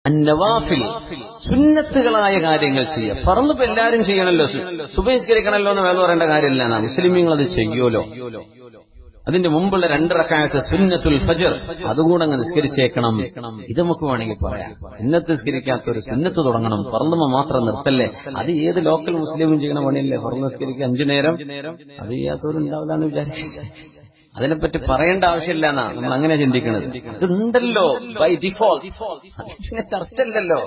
അന്നവാഫിൽ സുന്നത്തുകളായ കാര്യങ്ങൾ ചെയ്യുക പറന്നിപ്പോ എല്ലാരും ചെയ്യണല്ലോ സുബഹിസ്കരിക്കണല്ലോ എന്ന് വേറെ പറയേണ്ട കാര്യമില്ല മുസ്ലിമീങ്ങൾ അത് ചെയ്യുമല്ലോ അതിന്റെ മുമ്പുള്ള രണ്ട് റക്കായത്ത് സുന്നത്തുൽ ഫജർ അതുകൂടെ അങ്ങ് നിസ്കരിച്ചേക്കണം ഇത് നമുക്ക് വേണമെങ്കിൽ പറയാം സുന്നത്ത് നിസ്കരിക്കാത്ത ഒരു സുന്നത്ത് തുടങ്ങണം പറന്നുമ മാത്രം നിർത്തല്ലേ അത് ഏത് ലോക്കൽ മുസ്ലിമും ചെയ്യണ പണിയല്ലേ പറന്ന് നിസ്കരിക്കുക അഞ്ചു നേരം അത് ചെയ്യാത്തവരുണ്ടാവില്ല എന്ന് വിചാരിക്കും അതിനെപ്പറ്റി പറയേണ്ട ആവശ്യമില്ല എന്നാ നമ്മൾ അങ്ങനെ ചിന്തിക്കുന്നത് അതുണ്ടല്ലോ ബൈ ഡിഫോൾട്ട് ചർച്ചല്ലല്ലോ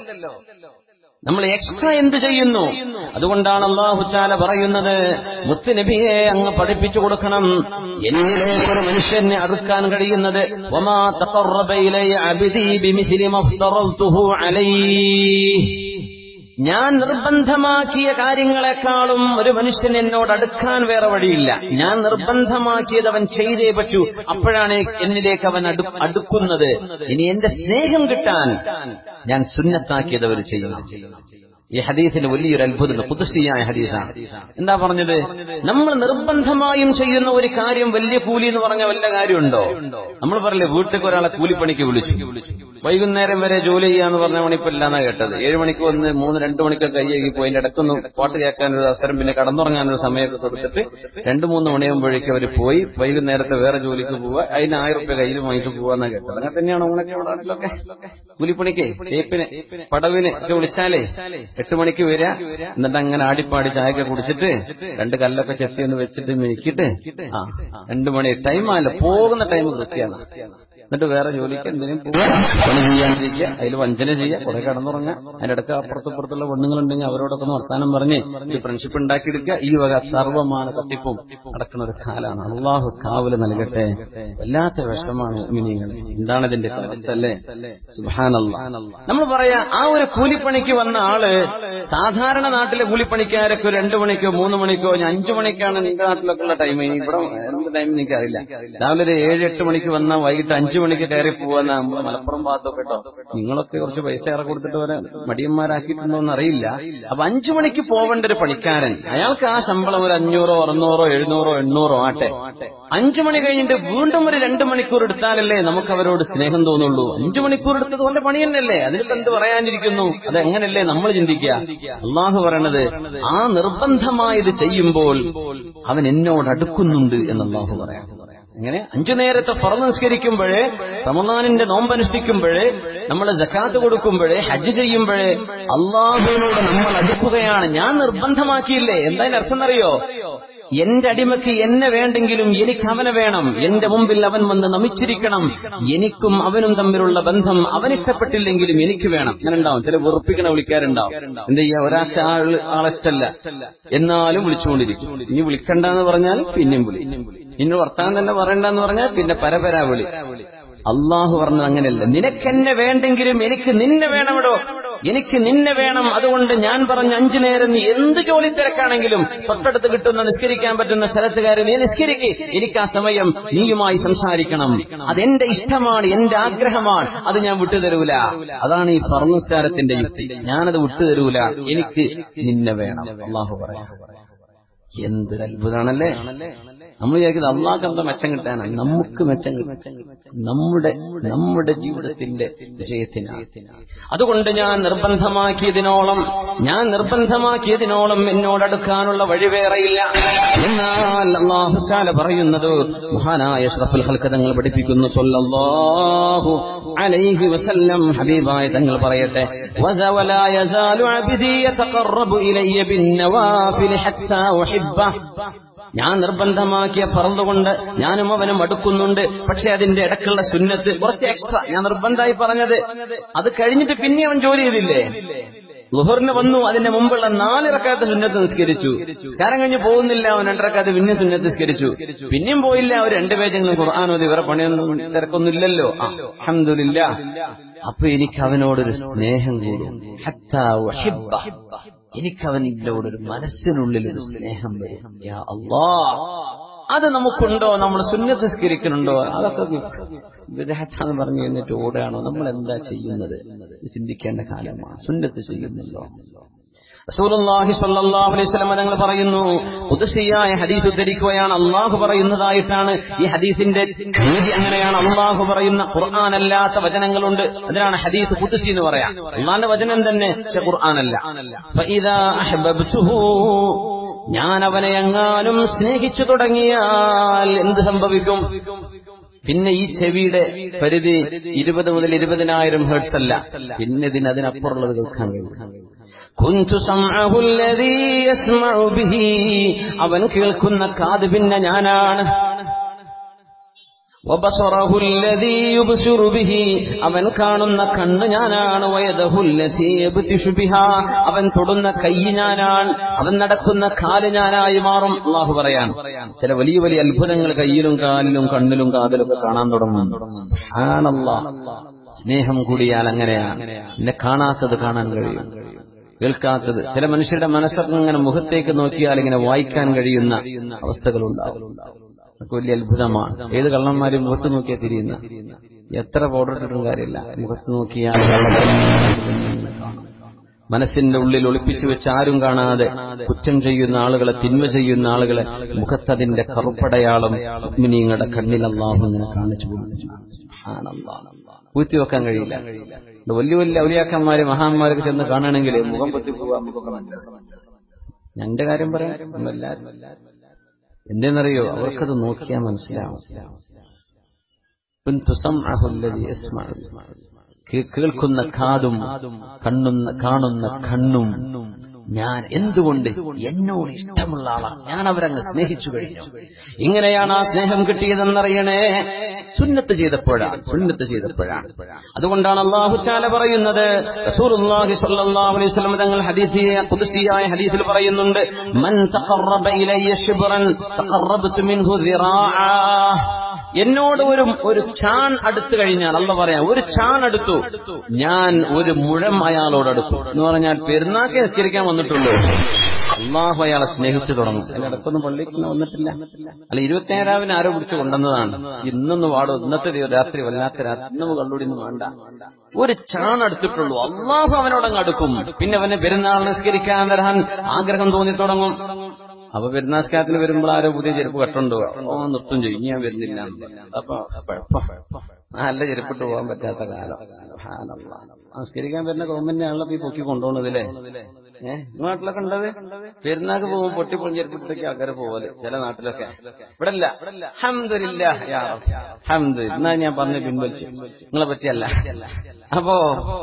നമ്മൾ എക്സ്ട്രാ എന്ത് ചെയ്യുന്നു അതുകൊണ്ടാണ് അള്ളാഹു ചാല പറയുന്നത് മുത്തുനബിയെ അങ്ങ് പഠിപ്പിച്ചു കൊടുക്കണം എന്നിലേക്ക് ഒരു മനുഷ്യനെ അടുക്കാൻ കഴിയുന്നത് വമാ തഖറബ ഇലയ്യ അബ്ദി ബിമിഥ്ലി മഫ്തറൽതുഹു അലൈഹി ഞാൻ നിർബന്ധമാക്കിയ കാര്യങ്ങളെക്കാളും ഒരു മനുഷ്യൻ എന്നോട് അടുക്കാൻ വേറെ വഴിയില്ല ഞാൻ നിർബന്ധമാക്കിയത് അവൻ ചെയ്തേ പറ്റൂ അപ്പോഴാണ് എന്നിലേക്ക് അവൻ അടു അടുക്കുന്നത് ഇനി എന്റെ സ്നേഹം കിട്ടാൻ ഞാൻ സുന്നത്താക്കിയത് അവർ ചെയ്യണം ഈ ഹദീസിന് വലിയൊരു അത്ഭുതമുണ്ട് കുതിസിയായ ഹദീസാണ് എന്താ പറഞ്ഞത് നമ്മൾ നിർബന്ധമായും ചെയ്യുന്ന ഒരു കാര്യം വലിയ കൂലി എന്ന് പറഞ്ഞ വല്ല കാര്യമുണ്ടോ നമ്മൾ പറയില്ലേ വീട്ടിൽ ഒരാളെ കൂലിപ്പണിക്ക് വിളിച്ചു വൈകുന്നേരം വരെ ജോലി ചെയ്യാന്ന് പറഞ്ഞ മണിപ്പോ ഇല്ലാന്നാ കേട്ടത് ഏഴ് മണിക്ക് വന്ന് മൂന്ന് രണ്ടു മണിക്ക് കൈയേക്ക് പോയി അതിന്റെ ഇടക്കൊന്ന് പാട്ട് കേൾക്കാനൊരു അവസരം പിന്നെ കടന്നുറങ്ങാനൊരു സമയമൊക്കെ കൊടുത്തിട്ട് രണ്ടു മൂന്ന് മണിയാകുമ്പോഴേക്കും അവർ പോയി വൈകുന്നേരത്തെ വേറെ ജോലിക്ക് പോവുക അതിന് ആയിരം റുപ്യ കയ്യിൽ വാങ്ങിട്ട് പോവാന്നാ കേട്ടത് അങ്ങനെ തന്നെയാണ് ഓണൊക്കെ ഇവിടെ നാട്ടിലൊക്കെ കൂലിപ്പണിക്ക് തേപ്പിന് പടവിന് ഒക്കെ വിളിച്ചാലേ എട്ട് മണിക്ക് വരിക എന്നിട്ട് അങ്ങനെ ആടിപ്പാടി ചായയൊക്കെ കുടിച്ചിട്ട് രണ്ട് കല്ലൊക്കെ ചെത്തി ഒന്ന് വെച്ചിട്ട് മെക്കിട്ട് ആ രണ്ടു മണി ടൈമല്ല പോകുന്ന ടൈം കൃത്യമാണ് എന്നിട്ട് വേറെ ജോലിക്ക് എന്തിനും പോവുക പണി ചെയ്യാണ്ടിരിക്കുക അതിൽ വഞ്ചന ചെയ്യുക കുറെ കടന്നുറങ്ങുക അതിന്റെ ഇടയ്ക്ക് അപ്പുറത്തപ്പുറത്തുള്ള പെണ്ണുങ്ങളുണ്ടെങ്കിൽ അവരോടൊക്കെ ഒന്ന് വർത്താനം പറഞ്ഞ് ഈ ഫ്രണ്ട്ഷിപ്പ് ഉണ്ടാക്കിയെടുക്കുക ഈ വക സർവ്വമാന തട്ടിപ്പും നടക്കുന്ന ഒരു കാലാണ് അള്ളാഹു കാവല് നൽകട്ടെ വല്ലാത്ത വിഷമാണ് മിനിങ്ങൾ എന്താണ് ഇതിന്റെ അവസ്ഥ അല്ലേ സുഹാനല്ല നമ്മൾ പറയാ ആ ഒരു കൂലിപ്പണിക്ക് വന്ന ആള് സാധാരണ നാട്ടിലെ കൂലിപ്പണിക്കാരൊക്കെ ഒരു രണ്ടു മണിക്കോ മൂന്ന് മണിക്കോ ഞാൻ അഞ്ചു മണിക്കാണ് നിങ്ങളുടെ നാട്ടിലൊക്കെ ഉള്ള ടൈം ഇവിടെ എന്ത് ടൈം എനിക്ക് അറിയില്ല രാവിലെ ഒരു ഏഴ് എട്ട് മണിക്ക് വന്നാൽ വൈകിട്ട് അഞ്ചു മണിക്ക് കയറി പോവാന്ന് നമ്മള് മലപ്പുറം ഭാഗത്തൊക്കെ കേട്ടോ നിങ്ങളൊക്കെ കുറച്ച് പൈസ ഏറെ കൊടുത്തിട്ട് വരെ മടിയന്മാരാക്കിയിട്ടുണ്ടോ എന്ന് അറിയില്ല അപ്പൊ അഞ്ചു മണിക്ക് പോവേണ്ട ഒരു പണിക്കാരൻ അയാൾക്ക് ആ ശമ്പളം ഒരു അഞ്ഞൂറോ അറുന്നൂറോ എഴുന്നൂറോ എണ്ണൂറോ ആട്ടെ അഞ്ചു മണി കഴിഞ്ഞിട്ട് വീണ്ടും ഒരു രണ്ട് മണിക്കൂർ എടുത്താലല്ലേ നമുക്ക് അവരോട് സ്നേഹം തോന്നുള്ളൂ അഞ്ചു മണിക്കൂർ എടുത്തത് കൊണ്ട് പണി തന്നെയല്ലേ അതിലിപ്പോ എന്ത് പറയാനിരിക്കുന്നു അത് എങ്ങനെയല്ലേ നമ്മൾ ചിന്തിക്കുക അള്ളാഹു പറയണത് ആ നിർബന്ധമായത് ചെയ്യുമ്പോൾ അവൻ എന്നോട് അടുക്കുന്നുണ്ട് എന്ന് അള്ളാഹു പറയാം എങ്ങനെ അഞ്ചു നേരത്തെ ഫറന്ന് നിസ്കരിക്കുമ്പോഴേ റമദാനിന്റെ നോമ്പനുഷ്ഠിക്കുമ്പോഴേ നമ്മൾ ജക്കാത്ത് കൊടുക്കുമ്പോഴേ ഹജ്ജ് ചെയ്യുമ്പോഴേ അള്ളാഹുവിനോട് നമ്മൾ അടുക്കുകയാണ് ഞാൻ നിർബന്ധമാക്കിയില്ലേ എന്തായാലും അർത്ഥം എന്നറിയോ എന്റെ അടിമയ്ക്ക് എന്നെ വേണ്ടെങ്കിലും എനിക്ക് അവനെ വേണം എന്റെ മുമ്പിൽ അവൻ വന്ന് നമിച്ചിരിക്കണം എനിക്കും അവനും തമ്മിലുള്ള ബന്ധം അവൻ ഇഷ്ടപ്പെട്ടില്ലെങ്കിലും എനിക്ക് വേണം അങ്ങനെ ഉണ്ടാവും ചില വെറുപ്പിക്കണ വിളിക്കാറുണ്ടാവും എന്ത് ചെയ്യാ ഒരാൾക്ക് ആൾ ആളിഷ്ടല്ല എന്നാലും വിളിച്ചുകൊണ്ടിരിക്കും ഇനി വിളിക്കണ്ടെന്ന് പറഞ്ഞാൽ പിന്നെയും വിളി ഇനി വർത്താനം തന്നെ പറയണ്ടെന്ന് പറഞ്ഞാൽ പിന്നെ പരപരാ വിളി അള്ളാഹു പറഞ്ഞത് അങ്ങനെയല്ല നിനക്കെന്നെ വേണ്ടെങ്കിലും എനിക്ക് നിന്നെ വേണമെടോ എനിക്ക് നിന്നെ വേണം അതുകൊണ്ട് ഞാൻ പറഞ്ഞ അഞ്ചു നേരം നീ എന്ത് ജോലി തിരക്കാണെങ്കിലും തൊട്ടടുത്ത് കിട്ടുന്ന നിസ്കരിക്കാൻ പറ്റുന്ന സ്ഥലത്തുകാരെ നീ നിസ്കരിക്ക് എനിക്ക് ആ സമയം നീയുമായി സംസാരിക്കണം അതെന്റെ ഇഷ്ടമാണ് എന്റെ ആഗ്രഹമാണ് അത് ഞാൻ വിട്ടുതരൂല അതാണ് ഈ ഫർനിസ്കാരത്തിന്റെ യുക്തി ഞാനത് വിട്ടുതരൂല എനിക്ക് നിന്നെ വേണം അള്ളാഹു പറയാം എന്തൊരു അത്ഭുതമാണല്ലേ നമ്മൾ വിചാരിക്കുന്നത് അള്ളാഹ് എന്താ മെച്ചം കിട്ടാനാണ് നമുക്ക് മെച്ചം കിട്ടും നമ്മുടെ നമ്മുടെ ജീവിതത്തിന്റെ വിജയത്തിനാണ് അതുകൊണ്ട് ഞാൻ നിർബന്ധമാക്കിയതിനോളം ഞാൻ നിർബന്ധമാക്കിയതിനോളം എന്നോടടുക്കാനുള്ള വഴി വേറെയില്ല എന്നാൽ അള്ളാഹു ചാല പറയുന്നത് മഹാനായ ഷ്റഫുൽ ഹൽക്ക് തങ്ങൾ പഠിപ്പിക്കുന്നു സല്ലല്ലാഹു അലൈഹി വസല്ലം ഹബീബായ തങ്ങൾ പറയട്ടെ ولا يزال عبدي يتقرب إلي بالنوافل حتى أحبه ഞാൻ നിർബന്ധമാക്കിയ പറന്നുകൊണ്ട് ഞാനും അവനും അടുക്കുന്നുണ്ട് പക്ഷെ അതിന്റെ ഇടക്കുള്ള സുന്നത്ത് കുറച്ച് എക്സ്ട്രാ ഞാൻ നിർബന്ധമായി പറഞ്ഞത് അത് കഴിഞ്ഞിട്ട് പിന്നെ അവൻ ജോലി ചെയ്തില്ലേ ലുഹറിന് വന്നു അതിന്റെ മുമ്പുള്ള നാലിറക്കാത്ത സുന്നത്ത് നിസ്കരിച്ചു നിസ്കാരം കഴിഞ്ഞ് പോകുന്നില്ല അവൻ രണ്ടിറക്കാത്ത പിന്നെ സുന്നത്ത് നിസ്കരിച്ചു പിന്നെയും പോയില്ല അവർ രണ്ടുപേരെങ്കിലും ഖുർആാനോത് ഇവരെ പണിയൊന്നും തിരക്കൊന്നുമില്ലല്ലോ അഹമ്മദില്ല അപ്പൊ എനിക്ക് അവനോടൊരു സ്നേഹം കൂടും ഹത്താ വഹിബ്ബ. എനിക്ക് അവനോടൊരു മനസ്സിനുള്ളിൽ ഒരു സ്നേഹം വരും യാ അല്ലാ അത് നമുക്കുണ്ടോ നമ്മൾ സുന്നത്ത് സ്കരിക്കുന്നുണ്ടോ അതൊക്കെ വിദേഹത്താന്ന് പറഞ്ഞു എന്നിട്ട് ഓടുകയാണോ നമ്മൾ എന്താ ചെയ്യുന്നത് ഇത് ചിന്തിക്കേണ്ട കാലമാണ് സുന്നത്ത് ചെയ്യുന്നുണ്ടോ റസൂലുള്ളാഹി സ്വല്ലല്ലാഹു അലൈഹി വസല്ലം തങ്ങൾ പറയുന്നു ഖുദ്സിയായ ഹദീസ് ഉദ്ധരിക്കുകയാണ് അള്ളാഹു പറയുന്നതായിട്ടാണ് ഈ ഹദീസിന്റെ രീതി അങ്ങനെയാണ് അള്ളാഹു പറയുന്ന ഖുർആൻ അല്ലാത്ത വചനങ്ങളുണ്ട് അതിനാണ് ഹദീസ് ഖുദ്സി എന്ന് പറയാം അള്ളാന്റെ വചനം തന്നെ പക്ഷെ ഖുർആനല്ല ഫഇദാ അഹ്ബബ്തുഹു ഞാൻ അവനെ എങ്ങാനും സ്നേഹിച്ചു തുടങ്ങിയാൽ എന്ത് സംഭവിക്കും പിന്നെ ഈ ചെവിയുടെ പരിധി ഇരുപത് മുതൽ ഇരുപതിനായിരം ഹേർട്സ് അല്ല പിന്നെ ഇതിന് അതിനപ്പുറമുള്ളത് കേൾക്കാൻ കഴിയും കുഞ്ചു അവൻ കേൾക്കുന്ന കാത് പിന്നെ ഞാനാണ് وبصره الذي يبصر به അവൻ കാണുന്ന കണ്ണ് ഞാനാണ് വയദഹുല്ലതി യബ്തിഷു ബിഹാ അവൻ തൊടുന്ന കൈ ഞാനാണ് അവൻ നടക്കുന്ന കാല് ഞാനായി മാറും അള്ളാഹു പറയാൻ ചില വലിയ വലിയ അത്ഭുതങ്ങൾ കയ്യിലും കാലിലും കണ്ണിലും കാതിലും ഒക്കെ കാണാൻ തുടങ്ങും സുബ്ഹാനല്ലാഹ് സ്നേഹം കൂടിയാൽ അങ്ങനെയാണ് എന്നെ കാണാത്തത് കാണാൻ കഴിയും കേൾക്കാത്തത് ചില മനുഷ്യരുടെ മനസ്സൊക്കെ ഇങ്ങനെ മുഖത്തേക്ക് നോക്കിയാൽ ഇങ്ങനെ വായിക്കാൻ കഴിയുന്ന അവസ്ഥകളുണ്ടാവും അതൊക്കെ വലിയ അത്ഭുതമാണ് ഏത് കള്ളന്മാരും മുഖത്ത് നോക്കിയാൽ തിരിയുന്ന എത്ര പൗഡർ ഇട്ടിട്ടും കാര്യമില്ല മുഖത്ത് നോക്കിയാൽ മനസ്സിന്റെ ഉള്ളിൽ ഒളിപ്പിച്ചു വെച്ച് ആരും കാണാതെ കുറ്റം ചെയ്യുന്ന ആളുകളെ തിന്മ ചെയ്യുന്ന ആളുകളെ മുഖത്തതിന്റെ കറുപ്പടയാളം മിനിങ്ങളുടെ കണ്ണിൽ അള്ളാഹു ഇങ്ങനെ കാണിച്ചു പൂത്തി വെക്കാൻ കഴിയില്ല വലിയ വലിയ ഔലിയാക്കന്മാര് മഹാന്മാരൊക്കെ ചെന്ന് കാണണമെങ്കിൽ മുഖം പൊത്തി പോവാൻ മുഖമൊക്കെ നല്ലത് എന്റെ കാര്യം പറയാം എല്ലാവരും എന്തെന്നറിയോ അവർക്കത് നോക്കിയാൽ മനസ്സിലാവും കേൾക്കുന്ന കാതും കണ്ണുന്ന കാണുന്ന കണ്ണും ഞാൻ എന്തുകൊണ്ട് എന്നോട് ഇഷ്ടമുള്ള ആളാണ് ഞാൻ അവരങ്ങ് സ്നേഹിച്ചു കഴിഞ്ഞു ഇങ്ങനെയാണ് ആ സ്നേഹം കിട്ടിയതെന്നറിയണേ സുന്നത്ത് ചെയ്തപ്പോഴാണ് സുന്നത്ത് ചെയ്തപ്പോഴാണ് അതുകൊണ്ടാണ് അള്ളാഹു ചാല പറയുന്നത് റസൂലുള്ളാഹി സ്വല്ലല്ലാഹു അലൈഹി വസല്ലം തങ്ങൾ ഹദീസിയ ഖുദ്സിയായ ഹദീസിൽ പറയുന്നുണ്ട് മൻ തഖറബ ഇലയ്യ ശിബ്റൻ തഖറബ്തു മിൻഹു ദിറാആ എന്നോട് ഒരു ഒരു ചാൺ അടുത്തു കഴിഞ്ഞാൽ അല്ല പറയാം ഒരു ചാൺ അടുത്തു ഞാൻ ഒരു മുഴം അയാളോട് അടുത്തു എന്ന് പറഞ്ഞാൽ പെരുന്നാക്ക് നിസ്കരിക്കാൻ വന്നിട്ടുള്ളൂ അള്ളാഹു അയാളെ സ്നേഹിച്ചു തുടങ്ങും അതിനിടക്കൊന്നും പള്ളിക്ക് വന്നിട്ടില്ല അല്ല ഇരുപത്തിയേഴാവിന് ആരോ പിടിച്ചു കൊണ്ടുവന്നതാണ് ഇന്നൊന്ന് പാടും ഇന്നത്തെ ദിവ- രാത്രി വല്ലാത്ത രാത്രി ഇന്നും കള്ളുടിയൊന്നും വേണ്ട ഒരു ചാൺ അടുത്തിട്ടുള്ളൂ അള്ളാഹു അവനോടങ്ങ് അടുക്കും പിന്നെ അവന് പെരുന്നാൾ നിസ്കരിക്കാൻ വരാൻ ആഗ്രഹം തോന്നി തുടങ്ങും അപ്പൊ പെരുന്നാസ്കാരത്തിന് വരുമ്പോൾ ആരോ പുതിയ ചെരുപ്പ് കട്ടുണ്ടോ ഓ നിർത്തും ചെയ്യും ഇനി ഞാൻ വരുന്നില്ല എന്ന് പറയും. അപ്പൊ കുഴപ്പം. നല്ല ചെരുപ്പിട്ട് പോകാൻ പറ്റാത്ത കാലം സുബ്ഹാനല്ലാഹ്. നമസ്കരിക്കാൻ വരുന്ന ഗവൺമെന്റിനാണല്ലോ ഇപ്പൊ ഈ പൊക്കി കൊണ്ടുപോകുന്നതില്ലേ ഏഹ് നാട്ടിലൊക്കെ ഉണ്ടത് പെരുന്നാക്ക് പോകുമ്പോൾ പൊട്ടിപ്പൊളി ചെരുപ്പിട്ടൊക്കെ ആൾക്കാർ പോവല് ചില നാട്ടിലൊക്കെ ഇവിടെ ഇല്ല ഹംദുലില്ലാ യാ റബ്ബ്. ഹംദ് എന്നാ ഞാൻ പറഞ്ഞു പിൻവലിച്ചു നിങ്ങളെ പറ്റിയല്ല അപ്പോ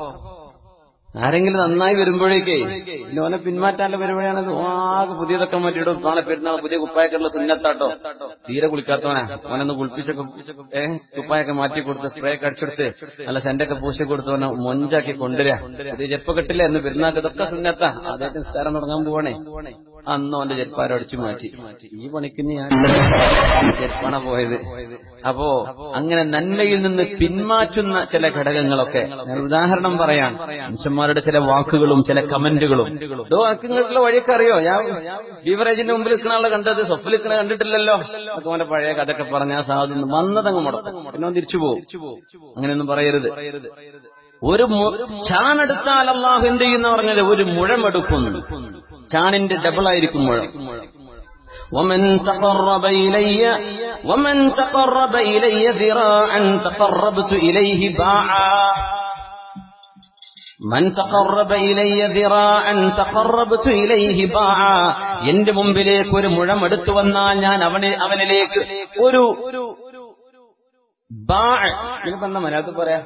ആരെങ്കിലും നന്നായി വരുമ്പോഴേക്കേ പിന്നെ ഓനെ പിന്മാറ്റാനുള്ള പരിപാടിയാണ് ആകെ പുതിയതൊക്കെ മാറ്റിയിടും നാളെ പെരുന്നാൾ പുതിയ കുപ്പായൊക്കെയുള്ള സുന്നത്താട്ടോ തീരെ കുളിക്കാത്തവനാ ഓനൊന്ന് കുളിപ്പിച്ചൊക്കെ ഏ കുപ്പായൊക്കെ മാറ്റി കൊടുത്ത് സ്പ്രേ ഒക്കെ അടിച്ചെടുത്ത് നല്ല സെന്റൊക്കെ പൂശി കൊടുത്തവനെ മൊഞ്ചാക്കി കൊണ്ടുവരാ പുതിയ ചെരുപ്പ് കെട്ടില്ല എന്ന് പെരുന്നാൾക്ക് ഇതൊക്കെ സുന്നത്താ അദ്ദേഹത്തിന് സ്കാരം തുടങ്ങാൻ പോവാണേ അന്ന് അവന്റെ ചെരുപ്പാരം അടിച്ചു മാറ്റി ഈ പണിക്ക് ഞാൻ ചെരുപ്പാണ പോയത് അപ്പോ അങ്ങനെ നന്മയിൽ നിന്ന് പിന്മാറ്റുന്ന ചില ഘടകങ്ങളൊക്കെ ഞാൻ ഉദാഹരണം പറയാം മനുഷ്യന്മാരുടെ ചില വാക്കുകളും ചില കമന്റുകളും ഇതോ നിങ്ങൾക്കുള്ള വഴിയൊക്കെ അറിയോ ഞാൻ ബീവറേജിന്റെ മുമ്പിൽ നിൽക്കുന്ന ആളെ കണ്ടത് സ്വപ്നിൽ നിൽക്കണ കണ്ടിട്ടില്ലല്ലോ അതൊക്കെ അവന്റെ പഴയ കഥയൊക്കെ പറഞ്ഞ ആ സാധു വന്നതങ്ങ് മുടക്കും പിന്നെ അവൻ തിരിച്ചു പോകും അങ്ങനെയൊന്നും പറയരുത് ഒരു മു- ചാണെടുത്താൽ അള്ളാഹു എന്ത് ചെയ്യുന്ന പറഞ്ഞത് ഒരു മുഴമെടുക്കുന്നു ചാണിന്റെ ഡബിളായിരിക്കും മുഴം ومن تقرب إلي ومن تقرب إلي ذراعا تقربت إليه باعا മൻ തഖറബ ഇലയ്യ ദിറാഅൻ തഖറബതു ഇലൈഹി ബാഅ എന്റെ മുമ്പിലേക്ക് ഒരു മുഴം എടുത്തു വന്നാൽ ഞാൻ അവനെ അവനിലേക്ക് ഒരു ബാഅ ഇതിനിപ്പോ എന്താ മലയാളത്തിൽ പറയാ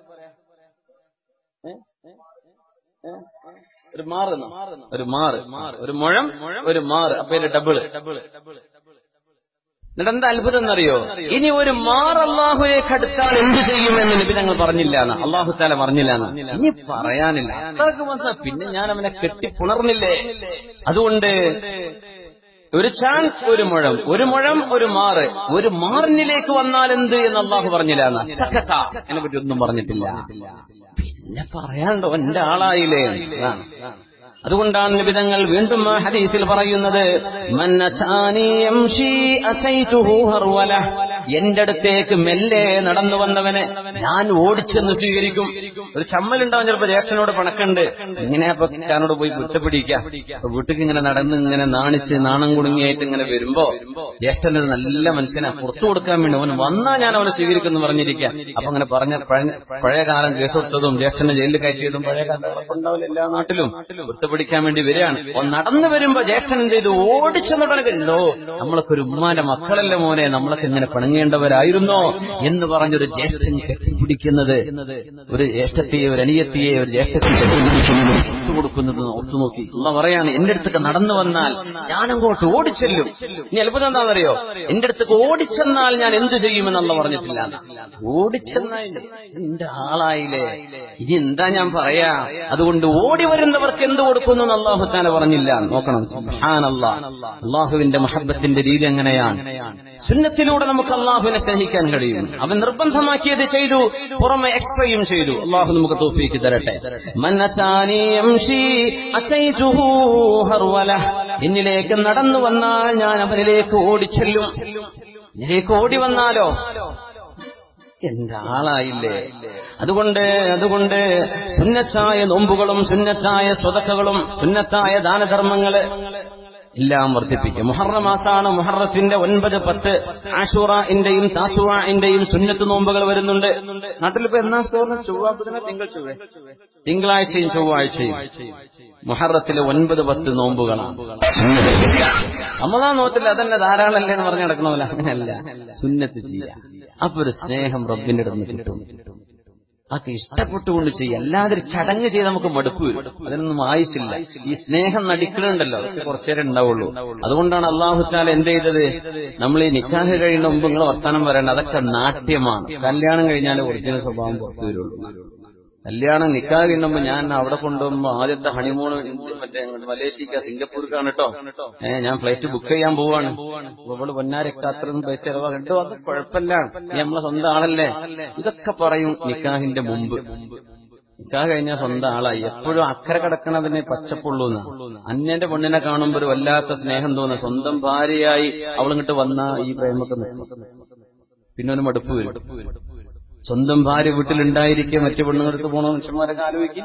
ഏ? ഏ? ഒരു മാറ് എന്നോ? ഒരു മാറ് ഒരു മുഴം ഒരു മാറ് അപ്പൊ ഇതിന്റെ ഡബിള് എന്നിട്ട് എന്താ അത്ഭുതം എന്നറിയോ ഇനി ഒരു മാർ അള്ളാഹുലേക്ക് അടുത്താൽ എന്ത് ചെയ്യുമെന്ന് നബി ഞങ്ങൾ പറഞ്ഞില്ല എന്ന് അള്ളാഹു താല പറഞ്ഞില്ല എന്ന് ഇനി പറയാനില്ല അത്രക്ക് വന്നാ പിന്നെ ഞാൻ അവനെ കെട്ടിപ്പുണർന്നില്ലേ അതുകൊണ്ട് ഒരു ചാൻസ് ഒരു മുഴം ഒരു മുഴം ഒരു മാറ് ഒരു മാറിനിലേക്ക് വന്നാൽ എന്ത് എന്ന് അള്ളാഹു പറഞ്ഞില്ല എന്ന് സഖത. അതിനെ പറ്റി ഒന്നും പറഞ്ഞിട്ടില്ല പിന്നെ പറയാണ്ടോ എന്റെ ആളായില്ലേ അതാണ് അതുകൊണ്ടാണ് നിബിതങ്ങൾ വീണ്ടും ആ ഹദീസിൽ പറയുന്നത് "മൻ അതാനി യംശി അസൈതുഹു ഹർവല." എന്റെ അടുത്തേക്ക് മെല്ലെ നടന്നു വന്നവനെ ഞാൻ ഓടിച്ചെന്ന് സ്വീകരിക്കും ഒരു ചമ്മലുണ്ടാവും ചിലപ്പോ ജ്യേഷ്ഠനോട് പണക്കുണ്ട് ഇങ്ങനെ അപ്പൊ ഞാനോട് പോയി കുറ്റപ്പിടിക്കാം അപ്പൊ വീട്ടിൽ ഇങ്ങനെ നടന്ന് ഇങ്ങനെ നാണിച്ച് നാണം കുടുങ്ങിയായിട്ട് ഇങ്ങനെ വരുമ്പോ ജ്യേഷ്ഠനൊരു നല്ല മനുഷ്യനെ പുറത്തു കൊടുക്കാൻ വേണ്ടി അവൻ വന്നാ ഞാൻ അവനെ സ്വീകരിക്കുന്നു പറഞ്ഞിരിക്കാം അപ്പൊ അങ്ങനെ പറഞ്ഞ പഴ- പഴയ കാലം കേസെടുത്തതും ജ്യേഷ്ഠനെ ജയിലിൽ കയറ്റിയതും പഴയ കാലം ഉണ്ടാവില്ല എല്ലാ നാട്ടിലും കുറ്റപ്പിടിക്കാൻ വേണ്ടി വരികയാണ് അവൻ നടന്നു വരുമ്പോ ജ്യേഷ്ഠൻ എന്ത് ചെയ്തു ഓടിച്ചെന്നുടനല്ലോ നമ്മളൊക്കെ ഒരു ഉമ്മാന്റെ മക്കളല്ലേ മോനെ നമ്മളൊക്കെ ഇങ്ങനെ പിണങ്ങേണ്ടവരായിരുന്നോ എന്ന് പറഞ്ഞൊരു ജ്യേഷ്ഠൻ കെട്ടിപ്പിടിക്കുന്നത് ഒരു ജ്യേഷ്ഠത്തെയെ ഒരു അനിയത്തിയെ ഒരു ജ്യേഷ്ഠത്തെ കെട്ടിപ്പിടിക്കുന്നത് കൊടുക്കുന്നത് ഓർത്തു നോക്കി ഉള്ള പറയാണ് എന്റെ അടുത്തൊക്കെ നടന്നു വന്നാൽ ഞാൻ അങ്ങോട്ട് ഓടിച്ചെല്ലും ഇനി അത്ഭുതം എന്താണെന്നറിയോ എന്റെ അടുത്തേക്ക് ഓടിച്ചെന്നാൽ ഞാൻ എന്ത് ചെയ്യുമെന്നുള്ള പറഞ്ഞിട്ടില്ല ഓടിച്ചെന്നായില്ലേ എന്റെ ആളായില്ലേ ഇനി എന്താ ഞാൻ പറയാ അതുകൊണ്ട് ഓടി വരുന്നവർക്ക് എന്ത് കൊടുക്കുന്നു എന്ന് അള്ളാഹുത്താന പറഞ്ഞില്ല നോക്കണം സുബ്ഹാനല്ല അള്ളാഹുവിന്റെ മഹബത്തിന്റെ രീതി എങ്ങനെയാണ് സുന്നത്തിലൂടെ നമുക്ക് അള്ളാഹുവിനെ സ്നേഹിക്കാൻ കഴിയും അവൻ നിർബന്ധമാക്കിയത് ചെയ്തു പുറമെ എക്സ്ട്രയും ചെയ്തു അള്ളാഹു നമുക്ക് തോഫിക്ക് തരട്ടെ മൻ അതാനി യംശി അതൈതുഹു ഹർവല എന്നിലേക്ക് നടന്നു വന്നാൽ ഞാൻ അവനിലേക്ക് ഓടിച്ചെല്ലും ഇതിലേക്ക് ഓടി വന്നാലോ എന്താളായില്ലേ അതുകൊണ്ട് അതുകൊണ്ട് സുന്നത്തായ നോമ്പുകളും സുന്നത്തായ സ്വതക്കകളും സുന്നത്തായ ദാനധർമ്മങ്ങള് എല്ലാം വർദ്ധിപ്പിക്കും മുഹറ മാസാണ് മുഹറത്തിന്റെ ഒൻപത് പത്ത് ആഷുറന്റെയും താസുവാന്റെയും സുന്നത്ത് നോമ്പുകൾ വരുന്നുണ്ട് നാട്ടിലിപ്പോ എന്നാ സ്റ്റോറിന് ചൊവ്വ ബുധന തിങ്കൾ ചൊവ്വ തിങ്കളാഴ്ചയും ചൊവ്വാഴ്ചയും മുഹറത്തിലെ ഒൻപത് പത്ത് നോമ്പുകളാണ് അമ്മതാ നോത്തില്ല അതന്നെ ധാരാളല്ലേ എന്ന് പറഞ്ഞു നടക്കണമല്ല അങ്ങനെയല്ല സുന്നത്ത് ചെയ്യാം അപ്പൊ ഒരു സ്നേഹം റബ്ബിന്റെ അടുത്ത് നിന്ന് കിട്ടും അതൊക്കെ ഇഷ്ടപ്പെട്ടുകൊണ്ട് ചെയ്യുക അല്ലാതെ ഒരു ചടങ്ങ് ചെയ്ത് നമുക്ക് മടുപ്പ് വരും അതിനൊന്നും ആയുസില്ല ഈ സ്നേഹം നടിക്കലുണ്ടല്ലോ അതൊക്കെ കുറച്ചേരം ഉണ്ടാവുള്ളൂ അതുകൊണ്ടാണ് അള്ളാഹു ചാല എന്ത് ചെയ്തത് നമ്മൾ ഈ നിക്കാഹ് കഴിയുന്ന മുമ്പ് നിങ്ങൾ വർത്തമാനം പറയേണ്ട അതൊക്കെ നാട്യമാണ് കല്യാണം കഴിഞ്ഞാൽ ഒറിജിനൽ സ്വഭാവം പുറത്തു വരുള്ളൂ കല്യാണം നിക്കാഹ് കഴിയുമ്പോ ഞാൻ അവിടെ കൊണ്ടുപോകുമ്പോ ആദ്യത്തെ ഹണിമൂൺ മറ്റേ അങ്ങോട്ട് മലേഷ്യക്ക സിംഗപ്പൂർക്കാണ് കേട്ടോ ഏഹ് ഞാൻ ഫ്ലൈറ്റ് ബുക്ക് ചെയ്യാൻ പോവാണ് അപ്പൊ ഇവള് പൊന്നാരൊക്കെ അത്രയും പൈസ ചെലവാകട്ടോ അത് കുഴപ്പമില്ല നീ നമ്മളെ സ്വന്തം ആളല്ലേ ഇതൊക്കെ പറയും നിക്കാഹിന്റെ മുമ്പ് നിക്കാഹ് കഴിഞ്ഞാൽ സ്വന്തം ആളായി എപ്പോഴും അക്കരെ കിടക്കണതിന് പച്ചപ്പുള്ളൂന്ന് അന്യന്റെ പെണ്ണിനെ കാണുമ്പോ ഒരു വല്ലാത്ത സ്നേഹം തോന്നുന്നു സ്വന്തം ഭാര്യയായി അവളിങ്ങോട്ട് വന്ന ഈ പ്രേമൊക്കെ നിൽക്കും പിന്നെ ഒരു മടുപ്പ് വരും സ്വന്തം ഭാര്യ വീട്ടിലുണ്ടായിരിക്കെ മറ്റു പെണ്ണുങ്ങൾക്ക് പോണോ മനുഷ്യന്മാരൊക്കെ ആലോചിക്കും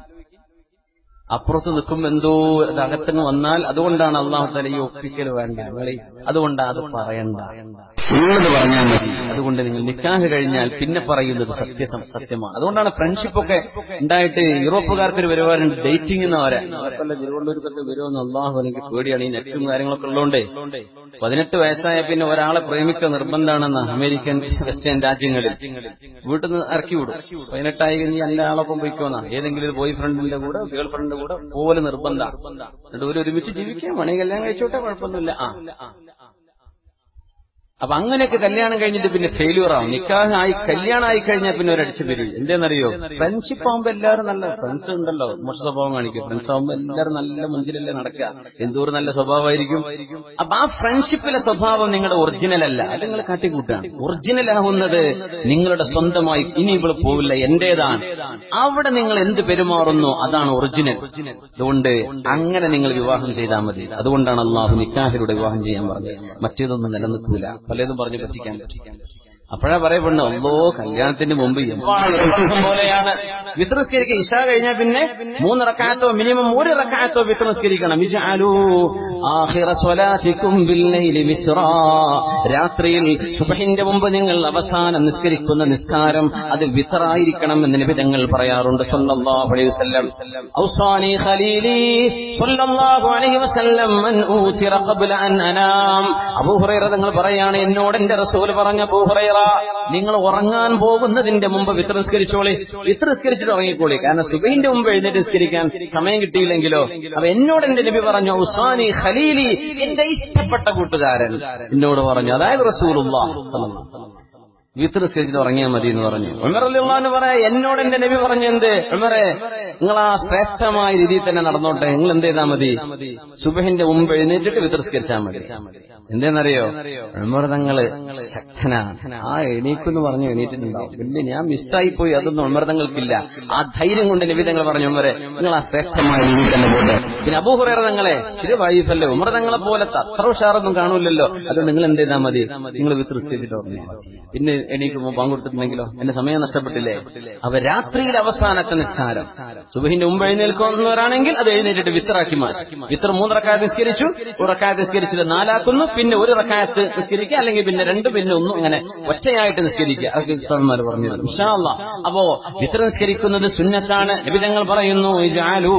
അപ്പുറത്ത് നിൽക്കുമ്പോ എന്തോ അത് അകത്തിന് വന്നാൽ അതുകൊണ്ടാണ് അള്ളാഹു തല ഈ ഒപ്പിക്കൽ വേണ്ട നിങ്ങളെ അതുകൊണ്ട് അത് പറയണ്ട ഉള്ളത് പറഞ്ഞാൽ മതി അതുകൊണ്ട് നിങ്ങൾ നിക്കാഹ് കഴിഞ്ഞാൽ പിന്നെ പറയുന്നത് സത്യസം സത്യമാണ് അതുകൊണ്ടാണ് ഫ്രണ്ട്ഷിപ്പ് ഒക്കെ ഉണ്ടായിട്ട് യൂറോപ്പുകാർക്ക് ഒരു പരിപാടിയുണ്ട് ഡേറ്റിംഗ് എന്ന് പറയാം അവർക്കല്ല തിരുവനന്തപുരത്തൊക്കെ വരുമെന്ന് അള്ളാഹു എനിക്ക് പേടിയാണ് ഈ നെറ്റും കാര്യങ്ങളൊക്കെ ഉള്ളതുകൊണ്ടേ പതിനെട്ട് വയസ്സായ പിന്നെ ഒരാളെ പ്രേമിക്കുക നിർബന്ധമാണെന്ന് അമേരിക്കൻ വെസ്റ്റേൺ രാജ്യങ്ങളിൽ വീട്ടിൽ നിന്ന് ഇറക്കി വിടും പതിനെട്ടായി കഴിഞ്ഞ് എല്ലാ ആളൊപ്പം പോയിക്കോന്ന ഏതെങ്കിലും ഒരു ബോയ് ഫ്രണ്ടിന്റെ കൂടെ ഗേൾ ഫ്രണ്ടിന്റെ കൂടെ പോലെ നിർബന്ധം എന്നിട്ട് ഒരു ഒരുമിച്ച് ജീവിക്കാം വേണമെങ്കിൽ കല്യാണം കഴിച്ചോട്ടെ കുഴപ്പമൊന്നുമില്ല ആ അപ്പൊ അങ്ങനെയൊക്കെ കല്യാണം കഴിഞ്ഞിട്ട് പിന്നെ ഫെയിലിയർ ആവും നിക്കാഹ് ആയി കല്യാണം ആയി കഴിഞ്ഞാൽ പിന്നെ ഒരു അടിച്ചു വരും എന്തെന്നറിയോ ഫ്രണ്ട്ഷിപ്പ് ആവുമ്പോ എല്ലാവരും നല്ല ഫ്രണ്ട്സ് ഉണ്ടല്ലോ മോശ സ്വഭാവം കാണിക്കും ഫ്രണ്ട്സ് ആവുമ്പോ എല്ലാവരും നല്ല മുഞ്ചിലല്ലേ നടക്കുക എന്തോരം നല്ല സ്വഭാവമായിരിക്കും അപ്പൊ ആ ഫ്രണ്ട്ഷിപ്പിലെ സ്വഭാവം നിങ്ങളുടെ ഒറിജിനൽ അല്ല അത് നിങ്ങൾ കാട്ടിക്കൂട്ടാണ് ഒറിജിനൽ ആവുന്നത് നിങ്ങളുടെ സ്വന്തമായി ഇനി ഇവിടെ പോവില്ല എന്റേതാണ് അവിടെ നിങ്ങൾ എന്ത് പെരുമാറുന്നു അതാണ് ഒറിജിനൽ അതുകൊണ്ട് അങ്ങനെ നിങ്ങൾ വിവാഹം ചെയ്താൽ മതി അതുകൊണ്ടാണ് അള്ളാഹു നിക്കാഹിലൂടെ വിവാഹം ചെയ്യാൻ പറഞ്ഞത് മറ്റേതൊന്നും നിലനിൽക്കൂല പലതും പറഞ്ഞു പറ്റിക്കാൻ പറ്റിക്കാൻ അപ്പോഴാ പറയപ്പെടുന്നു അല്ലോ കല്യാണത്തിന് മുമ്പ് എമ്പാടും പോലെയാണ് വിത്രസ്കരിക്കുക ഇഷ കഴിഞ്ഞാൽ പിന്നെ മൂന്ന് റക്കാത്തോ മിനിമം ഒരു റക്കാത്തോ വിത്രസ്കരിക്കണം ഇജാലൂ ആഖിറ സ്വലാത്തിക്കും ബില്ലൈലി വിസ്റാ രാത്രിയിൽ സുബഹിന്റെ മുമ്പ് നിങ്ങൾ അവസാനം നിസ്കരിക്കുന്ന നിസ്കാരം അത് വിത്തറായിരിക്കണം എന്ന് നിബിധങ്ങൾ പറയാറുണ്ട് സല്ലല്ലാഹു അലൈഹി വസല്ലം ഔസാനി ഖലീലി സല്ലല്ലാഹു അലൈഹി വസല്ലം മൻ ഊതിറ ഖബ്ല അൻ അനാം അബൂ ഹുറൈറ തങ്ങൾ പറയാണ് എന്നോട് എന്റെ റസൂൽ പറഞ്ഞ അബൂ ഹുറൈറ നിങ്ങൾ ഉറങ്ങാൻ പോകുന്നതിന്റെ മുമ്പ് വിത്രസ്കരിച്ചോളി വിത്രസ്കരിച്ചിട്ട് ഉറങ്ങിക്കോളി കാരണം സുബഹിന്റെ മുമ്പ് എഴുന്നേറ്റ് നിസ്കരിക്കാൻ സമയം കിട്ടിയില്ലെങ്കിലോ അപ്പൊ എന്നോട് എന്റെ നബി പറഞ്ഞു ഔസാനി ഖലീലി എന്റെ ഇഷ്ടപ്പെട്ട കൂട്ടുകാരൻ എന്നോട് പറഞ്ഞു അതായത് റസൂലുള്ള വിത്ത് നിസ്കരിച്ചിട്ട് ഉറങ്ങിയാൽ മതി എന്ന് പറഞ്ഞു ഉമർ അള്ളാന്ന് പറയാ എന്നോട് എന്റെ നബി പറഞ്ഞു എന്ത് ഉമറെ നിങ്ങൾ ആ ശ്രേഷ്ഠമായ രീതിയിൽ തന്നെ നടന്നോട്ടെ നിങ്ങൾ എന്ത് ചെയ്താൽ മതി സുബഹിന്റെ മുമ്പ് എഴുന്നേറ്റിട്ട് വിത്ത് നിസ്കരിച്ചാൽ മതി എന്തേന്നറിയോ ഉമർ തങ്ങള് ശക്തനാണ് ആ എണീക്കെന്ന് പറഞ്ഞു എണീറ്റിട്ടുണ്ടാവും പിന്നെ ഞാൻ മിസ്സായി പോയി അതൊന്നും ഉമർ തങ്ങൾക്കില്ല ആ ധൈര്യം കൊണ്ട് നബി തങ്ങൾ പറഞ്ഞു ഉമറെ നിങ്ങൾ ആ ശ്രേഷ്ഠമായ രീതിയിൽ തന്നെ പോട്ടെ പിന്നെ അബൂഹുറേറ തങ്ങളെ ശരി വൈഫല്ലേ ഉമർ തങ്ങളെ പോലത്തെ അത്ര ഉഷാറൊന്നും കാണൂലല്ലോ അതുകൊണ്ട് നിങ്ങൾ എന്ത് ചെയ്താൽ മതി നിങ്ങൾ വിത്ത് നിസ്കരിച്ചിട്ട് ഉറങ്ങിയാൽ മതി. പിന്നെ എണീക്കുമ്പോൾ ബാങ്ക് കൊടുത്തിട്ടുണ്ടെങ്കിലോ എന്റെ സമയം നഷ്ടപ്പെട്ടില്ലേ അവ രാത്രിയിൽ അവസാനത്തെ നിസ്കാരം സുബഹിന്റെ മുമ്പ് എഴുന്നേൽക്കുന്നവരാണെങ്കിൽ അത് എഴുന്നേറ്റിട്ട് വിത്തറാക്കി മാറ്റി വിത്തർ മൂന്ന് റക്കായത്ത് നിസ്കരിച്ചു ഒരു റക്കായത്ത് നിസ്കരിച്ചിട്ട് നാലാക്കുന്നു പിന്നെ ഒരു റക്കായത്ത് നിസ്കരിക്കുക അല്ലെങ്കിൽ പിന്നെ രണ്ട് പിന്നെ ഒന്നും അങ്ങനെ ഒറ്റയായിട്ട് നിസ്കരിക്കുക അതൊക്കെ ഉസ്താദന്മാർ പറഞ്ഞിരുന്നു ഇൻഷാ അല്ലാ. അപ്പോ വിത്തർ നിസ്കരിക്കുന്നത് സുന്നത്താണ് നിബിധങ്ങൾ പറയുന്നു ഇജാലൂ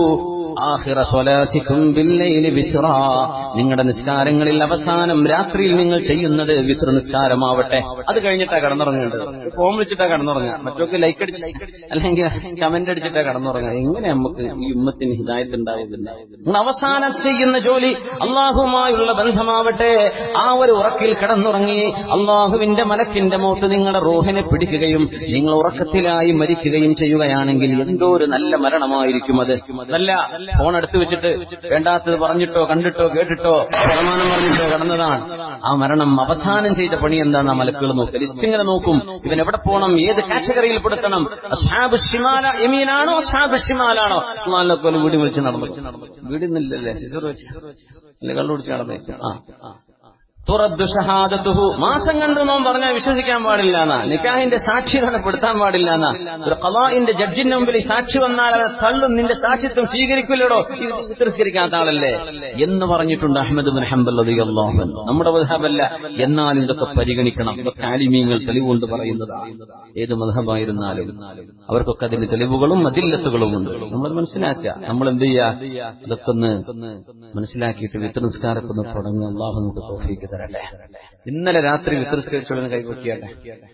ആഖിറ സ്വലാത്തിക്കും ബില്ലൈലി വിത്റാ നിങ്ങളുടെ നിസ്കാരങ്ങളിൽ അവസാനം രാത്രിയിൽ നിങ്ങൾ ചെയ്യുന്നത് വിത്ര നിസ്കാരമാവട്ടെ അത് കഴിഞ്ഞിട്ടാ കടന്നുറങ്ങേണ്ടത് ഫോം വിളിച്ചിട്ടാ കടന്നുറങ്ങുക മറ്റൊക്കെ ലൈക്ക് അടിച്ച് അല്ലെങ്കിൽ കമന്റ് അടിച്ചിട്ടാ കടന്നുറങ്ങുക എങ്ങനെ നമുക്ക് ഈ ഉമ്മത്തിന് ഹിദായത്ത് ഉണ്ടാവുന്നില്ല നിങ്ങൾ അവസാനം ചെയ്യുന്ന ജോലി അള്ളാഹുമായുള്ള ബന്ധമാവട്ടെ ആ ഒരു ഉറക്കിൽ കിടന്നുറങ്ങി അള്ളാഹുവിന്റെ മലക്കിന്റെ മുഖത്ത് നിങ്ങളുടെ റൂഹിനെ പിടിക്കുകയും നിങ്ങൾ ഉറക്കത്തിലായി മരിക്കുകയും ചെയ്യുകയാണെങ്കിൽ എന്തോ ഒരു നല്ല മരണമായിരിക്കും അത് നല്ല ഫോൺ എടുത്തു വെച്ചിട്ട് വേണ്ടാത്തത് പറഞ്ഞിട്ടോ കണ്ടിട്ടോ കേട്ടിട്ടോ പ്രമാണം പറഞ്ഞിട്ടോ കടന്നതാണ് ആ മരണം അവസാനം ചെയ്ത പണി എന്താണ് ആ മലക്കുകൾ നോക്കുക ലിസ്റ്റ് ഇങ്ങനെ നോക്കും ഇവൻ എവിടെ പോകണം ഏത് കാറ്റഗറിയിൽ പെടുത്തണം അസ്ഹാബ് ഷിമാല യമീനാണോ അസ്ഹാബ് ഷിമാലാണോ അള്ളാഹിലൊക്കെ ഒരു വീട് വിളിച്ച് നടന്നു വീടുന്നില്ലല്ലേ സിസർ വെച്ച് അല്ലെ കള്ളു പിടിച്ച് നടന്നേക്കും ആ ആ തുറദ്ദു ഷഹാദത്തുഹു മാസം കണ്ടു നോൻ പറഞ്ഞാൽ വിശ്വസിക്കാൻ പാടില്ല എന്നാ നിക്കാഹിന്റെ സാക്ഷി നഷ്ടപ്പെടുത്താൻ പാടില്ല എന്നാ ഒരു കലാഇന്റെ ജഡ്ജിന്റെ മുമ്പിൽ ഈ സാക്ഷി വന്നാൽ അവനെ തള്ളും നിന്റെ സാക്ഷിത്വം സ്വീകരിക്കില്ലടോ ഇത് തിരസ്കരിക്കാത്ത ആളല്ലേ എന്ന് പറഞ്ഞിട്ടുണ്ട് അഹമ്മദ് ബിൻ ഹംബൽ റളിയല്ലാഹു അൻഹു നമ്മുടെ മദ്ഹബല്ല എന്നാൽ ഇതൊക്കെ പരിഗണിക്കണം ഇതൊക്കെ ആലിമീങ്ങൾ തെളിവുകൊണ്ട് പറയുന്നതാണ് ഏത് മദ്ഹബായിരുന്നാലും അവർക്കൊക്കെ അതിന് തെളിവുകളും അതില്ലത്തുകളും ഉണ്ട് നമ്മൾ മനസ്സിലാക്കുക നമ്മൾ എന്ത് ചെയ്യുക ഇതൊക്കെ ഒന്ന് മനസ്സിലാക്കിയിട്ട് വിത്രനിസ്കാരമൊക്കെ ഒന്ന് തുടങ്ങുക അള്ളാഹു നമുക്ക് തോഫിക്ക് തരട്ടെ ഇന്നലെ രാത്രി വിത്രസ്കരിച്ചോളെന്ന് കൈപൊക്കിയാട്ടെ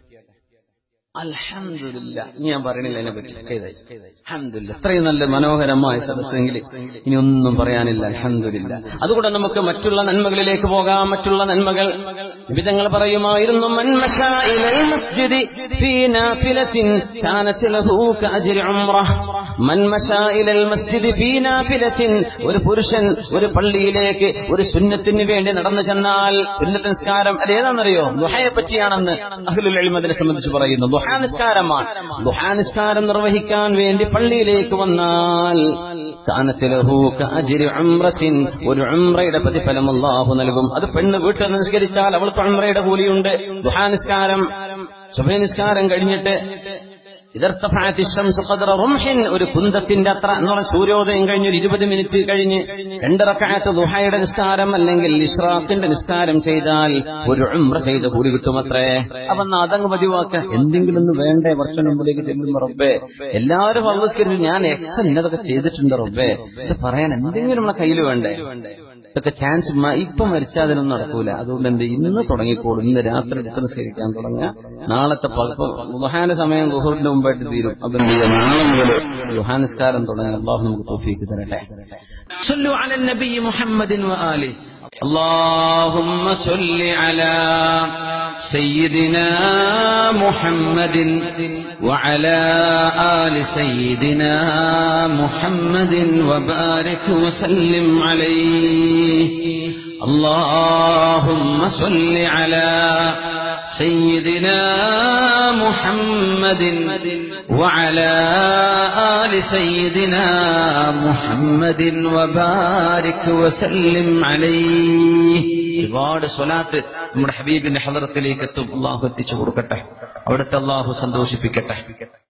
അൽഹംദുലില്ല ഇനി ഞാൻ പറയണില്ല അതിനെ പറ്റി അൽഹംദുലില്ല ഇത്രയും നല്ല മനോഹരമായ സദസ്സെങ്കിൽ ഇനി ഒന്നും പറയാനില്ല അൽഹംദുലില്ല അതുകൊണ്ട് നമുക്ക് മറ്റുള്ള നന്മകളിലേക്ക് പോകാം മറ്റുള്ള നന്മകൾ വിധങ്ങൾ പറയുമായിരുന്നു മൻ മശാ ഇലൽ മസ്ജിദി ഫീ നാഫിലത്തിൻ കാനത് ലഹു കഅജ്രി ഉംറഹ് മൻ മശാ ഇലൽ മസ്ജിദി ഫീ നാഫിലത്തിൻ ഒരു പുരുഷൻ ഒരു പള്ളിയിലേക്ക് ഒരു സുന്നത്തിന് വേണ്ടി നടന്നു ചെന്നാൽ സുന്നത്ത് നിസ്കാരം അത് ഏതാണെന്നറിയോ ദുഹയെ പറ്റിയാണെന്ന് അഹ്ലുൽ ഇൽമ അതിനെ സംബന്ധിച്ച് പറയുന്നു ദുഹാനിസ്കാരമാണ് ദുഹാനിസ്കാരം നിർവഹിക്കാൻ വേണ്ടി പള്ളിയിലേക്ക് വന്നാൽ കാനത്ത് ലഹു കഅജ്രി ഉംറത്തിൻ ഒരു ഉംറയുടെ പ്രതിഫലം അല്ലാഹു നൽകും അത് പെണ്ണ് വീട്ടിൽ നിസ്കരിച്ചാൽ അവൾക്ക് ഉംറയുടെ കൂലിയുണ്ട് ദുഹാനിസ്കാരം ശുഭനിസ്കാരം കഴിഞ്ഞിട്ട് ഇതർത്തഫാത്തി ശംസു ഖദ്റ റുംഹിൻ ഒരു കുന്തത്തിന്റെ അത്ര എന്ന് പറഞ്ഞ സൂര്യോദയം കഴിഞ്ഞ് ഒരു ഇരുപത് മിനിറ്റ് കഴിഞ്ഞ് രണ്ട് റക്അത്ത് ദുഹയുടെ നിസ്കാരം അല്ലെങ്കിൽ ഇഷ്റാഖിന്റെ നിസ്കാരം ചെയ്താൽ ഒരു ഉംറ ചെയ്ത കൂലി കിട്ടുമത്രേ അപ്പൊ എന്നാ അതങ്ങ് പതിവാക്ക എന്തെങ്കിലും ഒന്ന് വേണ്ടേ വർഷം മുമ്പിലേക്ക് ചെല്ലുമ്പോ റബ്ബേ എല്ലാവരും അള്ളസ്കരിച്ചു ഞാൻ എക്സ്ട്രാ ഇന്നതൊക്കെ ചെയ്തിട്ടുണ്ട് റബ്ബേ ഇത് പറയാൻ എന്തെങ്കിലും നമ്മളെ കയ്യിൽ വേണ്ടേ ഇതൊക്കെ ചാൻസ് ഇപ്പൊ മരിച്ചാൽ അതിനൊന്നും നടക്കൂല അതുകൊണ്ട് എന്ത് ഇന്ന് തുടങ്ങിക്കോളും ഇന്ന് രാത്രി എത്ര നിസ്കരിക്കാൻ തുടങ്ങുക നാളത്തെ ലുഹാന സമയം ഗുഹറിന്റെ മുമ്പായിട്ട് തീരും അപ്പൊ എന്ത് ചെയ്യുക നാളെ മുതൽ ലുഹാനിസ്കാരം തുടങ്ങി അള്ളാഹു നമുക്ക് തോഫീക്ക് തരട്ടെ صلوا على النبي محمد وآله اللهم صل على سيدنا محمد وعلى آل سيدنا محمد وبارك وسلم عليه اللهم صل على سيدنا محمد وعلى آل سيدنا محمد وبارك وسلم عليه ഒരുപാട് സ്വലാത്ത് നമ്മുടെ ഹബീബിന്റെ ഹലറത്തിലേക്ക് എത്തും അള്ളാഹു എത്തിച്ചു കൊടുക്കട്ടെ അവിടുത്തെ അള്ളാഹു സന്തോഷിപ്പിക്കട്ടെ